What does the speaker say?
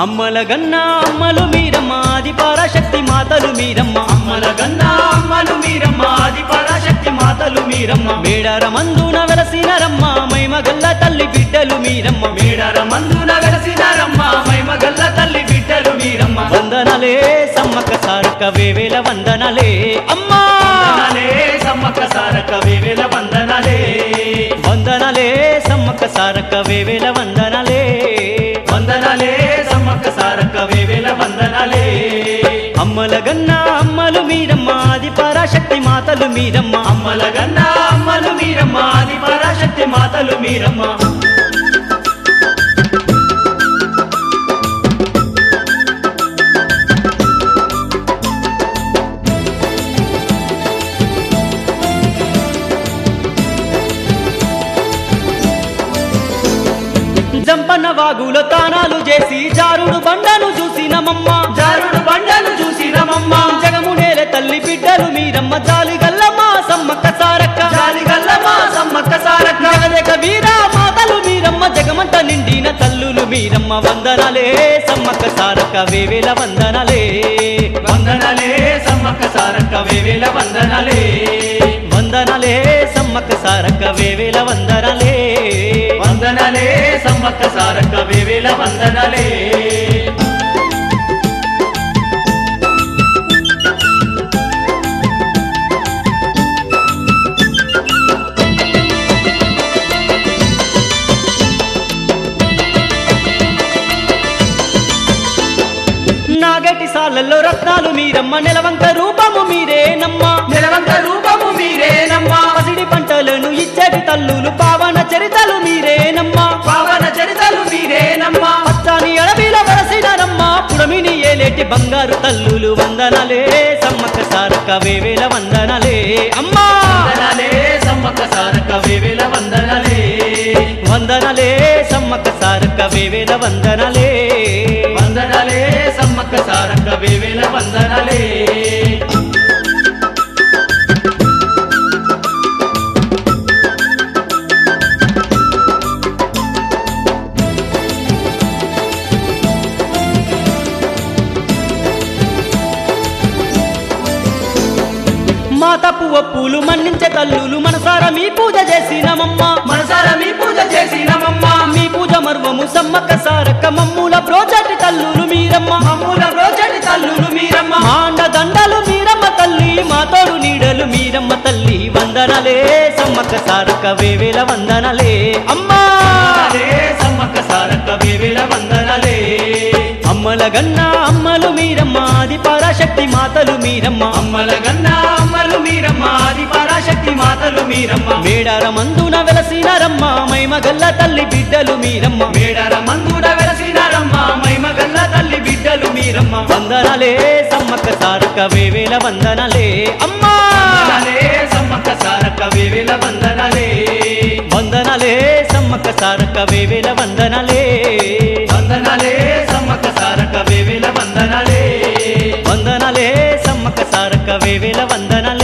అమ్మల గన్న అమ్మలు మీరమ్మ ఆది పరాశక్తి మాతలు మీరమ్మ అమ్మల గన్న అమ్మలు మీరమ్మ ఆది పరాశక్తి మాతలు మీరమ్మ మేడార మందున వెలసినరమ్మ మైమగల్ల తల్లి బిడ్డలు మీరమ్మ మేడర మందున వెలసినారమ్మ మైమగల్ల తల్లి బిడ్డలు మీరమ్మ వందనలే సమ్మక్క సారక్క వేవేల వందనలే అమ్మా వందనాలే సమ్మక్క సారక్క వేవేల వందనాలే వందనలే సమ్మక్క సారక్క వేవేల వందనలే వందనాలే సమ్మక్క సారక్క వేవేల వందనాలే అమ్మల గన్న అమ్మలు మీరమ్మ ఆది పరాశక్తి మాతలు మీరమ్మ అమ్మల గన్న అమ్మలు మీరమ్మ ఆది పరాశక్తి మాతలు మీరమ్మ జంపన్న వాగులో తానాలు చేసి జారుడు బండను చూసినమమ్మ జారుడు బండను చూసినమమ్మ జగము నేల తల్లి బిడ్డలు మీరమ్మ జాలి గల్లమ్మ సమ్మక్క సారక్క జాలిగల్లమ్మ సమ్మక్క సారక్క జగదేక వీర మాతలు మీరమ్మ జగమంట నిండిన తల్లులు మీరమ్మ వందనలే సమ్మక్క సారక్క వేవేల వందనలే వందనాలే సమ్మక్క సారక్క వేవేల వందనాలే వందనలే సమ్మక్క సారక్క వేవేల వందనలే వందనాలే సమ్మక్క సారక్క వేవేల వందనాలే నాగటి సాలల్లో రత్నాలు మీరమ్మ నెలవంక రూపము మీరేనమ్మ నిలవంక రూపము మీరేనమ్మా పసిడి పంటలను ఇచ్చటి తల్లులు పావన చరితలు మీరేనమ్మ పావన చరితలు మీరేనమ్మా పచ్చాని అడవిల వరసినరమ్మ పుడమిని ఏలేటి బంగారు తల్లులు వందనలే సమ్మక్క సారక్క వేవేల వందనలే అమ్మా వందనాలే సమ్మక్క సారక్క వేవేల వందనాలే వందనలే సమ్మక్క సారక్క వేవేల వందనలే వందనాలే సమ్మక్క సారక్క వేవేల వందనాలే మాత పువ్వ పూలు మన్నించే తల్లులు మనసార మీ పూజ చేసినమమ్మ మనసార మీ పూజ చేసినమమ్మా మీ పూజ మర్వము సమ్మక్క సారక్క మమ్ముల ప్రోచటి తల్లులు మీరమ్మ మమ్ముల రోజటి తల్లులు మీరమ్మ మాండ దండలు మీరమ్మ తల్లి మా తోడు నీడలు మీరమ్మ తల్లి వందనలే సమ్మక్క సారక్క వేవేల వందనలే అమ్మా వందనాలే సమ్మక్క సారక్క వేవేల వందనాలే అమ్మల గన్న అమ్మలు మీరమ్మ ఆది పరాశక్తి మాతలు మీరమ్మ అమ్మల గన్న అమ్మలు మీరమ్మ ఆది పరాశక్తి మాతలు మీరమ్మ మేడార మందున వెలసినారమ్మ మైమగల్ల తల్లి బిడ్డలు మీరమ్మ మేడర మందుడ వెలసినారమ్మ మైమగల్ల తల్లి బిడ్డలు మీరమ్మ వందనలే సమ్మక్క సారక్క వేవేల వందనలే అమ్మా వందనాలే సమ్మక్క సారక్క వేవేల వందనాలే వందనలే సమ్మక్క సారక్క వేవేల వందనలే వందనాలే సమ్మక్క సారక్క వేవేల వందనాలే వందనలే సమ్మక్క సారక్క వేవేల వందనలే